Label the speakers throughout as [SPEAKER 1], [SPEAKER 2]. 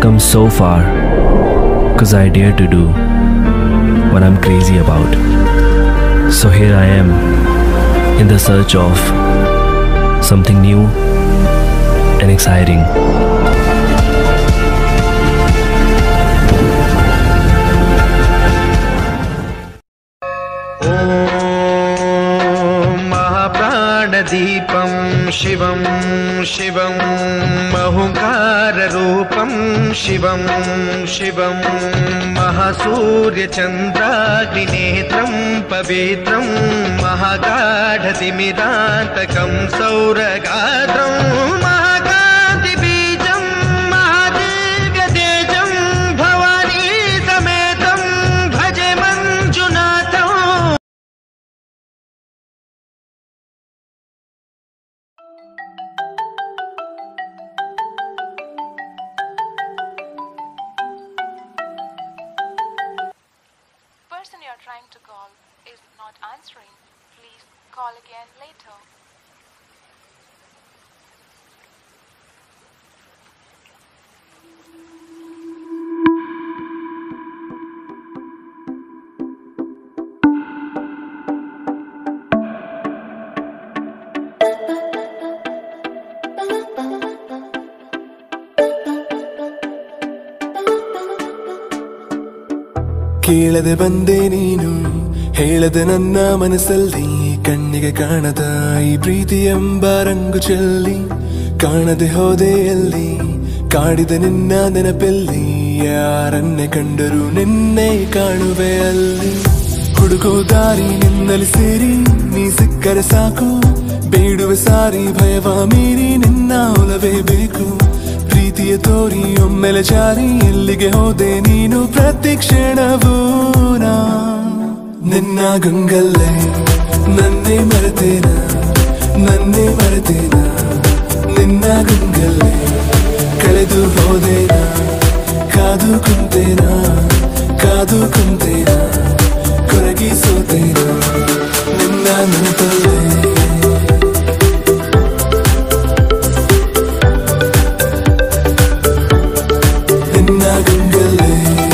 [SPEAKER 1] come so far because I dare to do what I'm crazy about. So here I am in the search of something new and exciting.
[SPEAKER 2] ॐ महाप्राणदीपं शिवं शिवं महुङ्काररूपं शिवं शिवं महासूर्यचन्द्राग्निनेत्रं पवित्रं महागाढतिमिरान्तकं सौरगात्रं महाकान्तिबीजं महादीर्घतेजं भवानी समेतं भजे मञ्जुनाथम्
[SPEAKER 3] person you're trying to call is not answering. Please call again later.
[SPEAKER 4] ಕೇಳದೆ ಬಂದೆ ನೀನು ಹೇಳದೆ ನನ್ನ ಮನಸ್ಸಲ್ಲಿ ಕಣ್ಣಿಗೆ ಕಾಣದ ಈ ಪ್ರೀತಿ ಎಂಬ ರಂಗು ಚೆಲ್ಲಿ ಕಾಣದೆ ಹೋದೆ ಎಲ್ಲಿ ಕಾಡಿದ ನಿನ್ನ ನೆನಪೆಲ್ಲಿ ಯಾರನ್ನೇ ಕಂಡರೂ ನಿನ್ನೆ ಕಾಣುವೆ ಅಲ್ಲಿ ಹುಡುಕೋ ದಾರಿ ನಿನ್ನಲ್ಲಿ ಸೇರಿ ನೀ ಸಿಕ್ಕರೆ ಸಾಕು ಬೇಡುವೆ ಸಾರಿ ಭಯವ ಮೀರಿ ನಿನ್ನ ಒಲವೇ ಬೇಕು ಪ್ರೀತಿಯ ತೋರಿ ಒಮ್ಮೆಲೆ ಜಾರಿ ಎಲ್ಲಿಗೆ ಹೋದೆ ನೀನು ಪ್ರತಿ ಕ್ಷಣವೂ ನಾ ನಿನ್ನ ಗಂಗಲ್ಲೇ ನನ್ನೇ ಮರೆತೇನ ನನ್ನೇ ಮರೆತೇನ ನಿನ್ನ ಗಂಗಲ್ಲೇ ಕಳೆದು ಹೋದೇನ ಕಾದು ಕುಂತೇನ ಕಾದು ಕುಂತೇನ ಕೊರಗಿ ಸೋತೇನ ನಿನ್ನ ನೆನಪಲ್ಲೇ ನಿನ್ನ ಗಂಗಲ್ಲೇ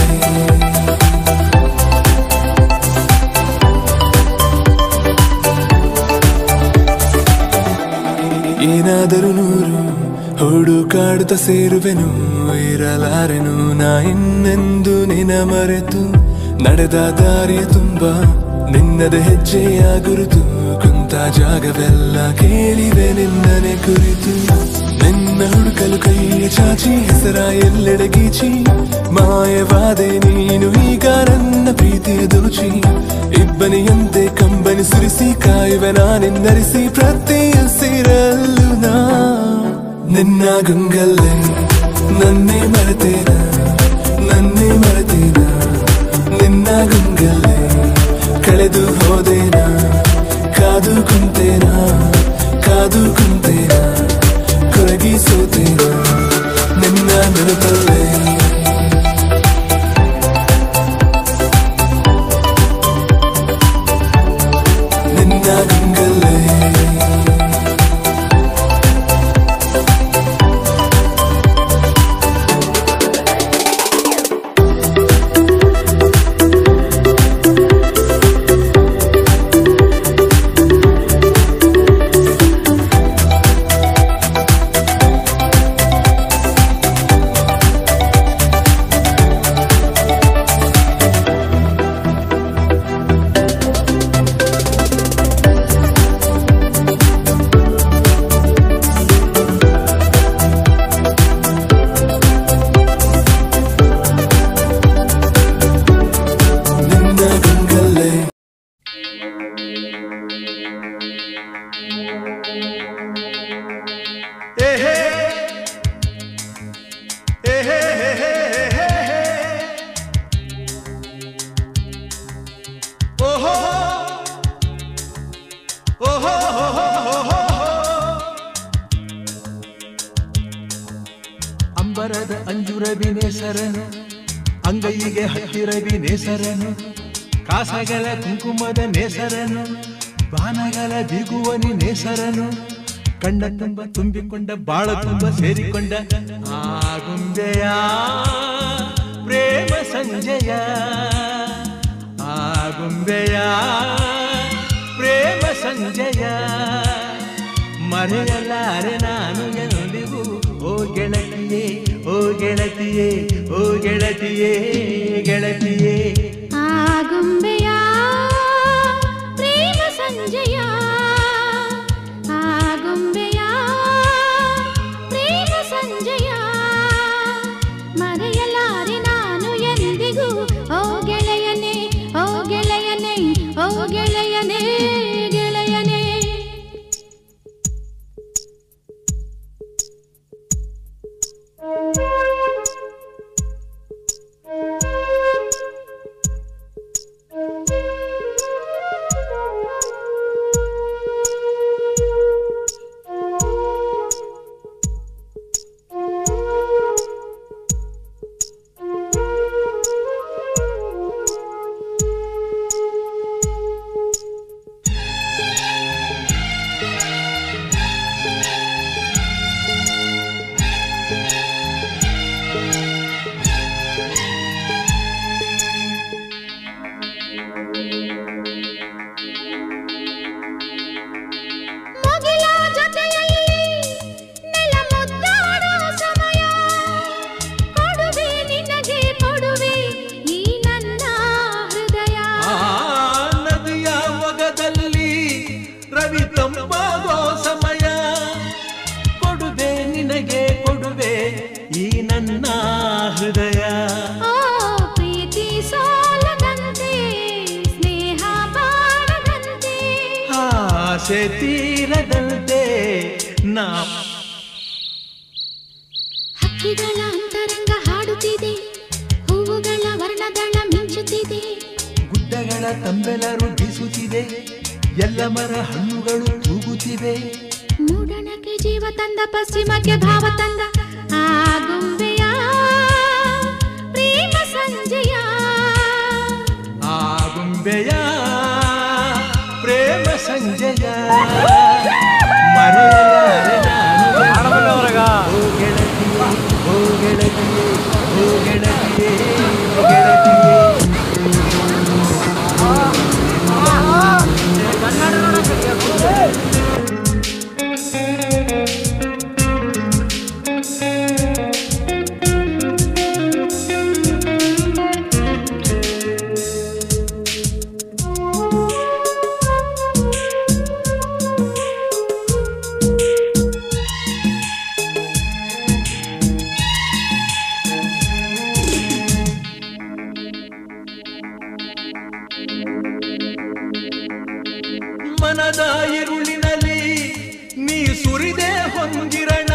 [SPEAKER 4] ಏನಾದರೂ ನೂರು ಹುಡುಕಾಡುತ್ತ ಸೇರುವೆನು ಇರಲಾರೆನು ನಾ ಇನ್ನೆಂದು ನಿನ ಮರೆತು ನಡೆದ ದಾರಿಯ ತುಂಬ ನಿನ್ನದ ಹೆಜ್ಜೆಯ ಗುರುತು ಕುಂತ ಜಾಗವೆಲ್ಲ ಕೇಳಿವೆ ನಿನ್ನನೆ ಕುರಿತು ನಿನ್ನ ಹುಡುಕಲು ಕೈಯ ಚಾಚಿ ಹೆಸರ ಎಲ್ಲೆಡೆ ಗೀಚಿ ಮಾಯವಾದೆ ನೀನು ಈಗ ನನ್ನ ಪ್ರೀತಿಯ ದೋಚಿ ಇಬ್ಬನಿಯಂತೆ ಕಂಬನಿ ಸುರಿಸಿ ಕಾಯುವೆ ನಾನೆಂದರಿಸಿ ಪ್ರತಿ ಹಸಿರಲ್ಲೂ ನಾ ನಿನ್ನ ಗಂಗಲ್ಲೇ ನನ್ನೇ ಮರೆತೇನ ನನ್ನೇ ಮರೆತೇನ ನಿನ್ನ ಗಂಗಲ್ಲೇ ಕಳೆದು ಹೋದೇನ ಕಾದು ಕುಂತೇನ ಕಾದು ಕುಂತೇನ ಕೊರಗಿ ಸೋತೇನ ನಿನ್ನ ನೆನಪಲ್ಲೇ ನಿನ್ನ ಗಂಗಲ್ಲೇ ನಿನ್ನ ಗಂಗಲ್ಲೇ
[SPEAKER 5] ಅಂಬರದ ಅಂಜುರವಿ ನೇಸರನು ಅಂಗೈಗೆ ಹತ್ತಿರವಿ ನೇಸರನು ಕಾಸಗಳ ಕುಂಕುಮದ ನೇಸರನು ಬಾನಗಳ ಬಿಗುವನಿ ನೇಸರನು ಕಣ್ಣ ತುಂಬ ತುಂಬಿಕೊಂಡ ಬಾಳ ತುಂಬ ಸೇರಿಕೊಂಡ ಆಗುಂಬೆಯ ಪ್ರೇಮ ಸಂಜಯ ಆಗುಂಬೆಯ ಪ್ರೇಮ ಸಂಜಯ ಮರೆಯಲಾರೆ ನಾನು ಎಂದಿಗೂ ಓ ಗೆಳತಿಯೇ ಓ ಗೆಳತಿಯೇ ಓ ಗೆಳತಿಯೇ ಗೆಳತಿಯೇ
[SPEAKER 6] ಆಗುಂಬೆಯ ಪ್ರೇಮ ಸಂಜಯ ಆಗುಂಬೆಯ ಪ್ರೇಮ ಸಂಜಯ ಮರೆಯಲಾರೆ ನಾನು ಎಂದಿಗೂ ಓ ಗೆಳೆಯನೇ ಓ ಗೆಳೆಯನೇ ಓ ಗೆಳೆಯನೇ ಗೆಳೆಯನೇ ಮುಗಿಲ ಜೊತೆಯಲ್ಲಿ ನೆಲ ಮುದ್ದಾಡೋ ಸಮಯ ಕೊಡುವೆ ನಿನಗೆ ಕೊಡುವೆ ಈ ನನ್ನ ಹೃದಯ
[SPEAKER 5] ಆ ನದಿಯ ಮೊಗದಲ್ಲಿ ರವಿ ತಂಪಾಗೋ ಸಮಯ ಕೊಡುವೆ ನಿನಗೆ ಕೊಡುವೆ ಈ ನನ್ನ ಹೃದಯ
[SPEAKER 6] ಓ ಪ್ರೀತಿ ಸೋಲದಂತೆ ಸ್ನೇಹ ಬಾಡದಂತೆ
[SPEAKER 5] ಆಸೆ ತೀರದಂತೆ ನಾ
[SPEAKER 6] ಹಕ್ಕಿಗಳ ಅಂತರಂಗ ಹಾಡುತ್ತಿದೆ ಹೂವುಗಳ ವರ್ಣದಳ ಮಿಂಚುತ್ತಿದೆ
[SPEAKER 5] ಗುಡ್ಡಗಳ ತಂಬೆಲರು ಬೀಸುತ್ತಿದೆ ಎಲ್ಲ ಮರ ಹಣ್ಣುಗಳು ತೂಗುತ್ತಿವೆ
[SPEAKER 6] ಮೂಡಣಕ್ಕೆ ಜೀವ ತಂದ ಪಶ್ಚಿಮಕ್ಕೆ ಭಾವ ತಂದ ಆಗುಂಬೆಯ ಪ್ರೇಮ ಸಂಜಯ
[SPEAKER 5] ಆಗುಂಬೆಯ ಪ್ರೇಮ ಸಂಜಯ ಮರೆಯಲಾರೆ ನಾನು ಓ ಗೆಳತಿಯೇ ಓ ಗೆಳತಿಯೇ ಓ ಗೆಳತಿಯೇ ಗೆಳತಿಯೇ ಮನದ ಇರುಳಿನಲ್ಲಿ ನೀ ಸುರಿದೆ ಹೊಂದಿರಣ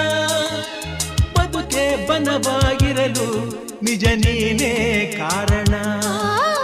[SPEAKER 5] ಬದುಕೆ ಬನವಾಗಿರಲು ನಿಜ ನೀನೇ ಕಾರಣ
[SPEAKER 6] ಆ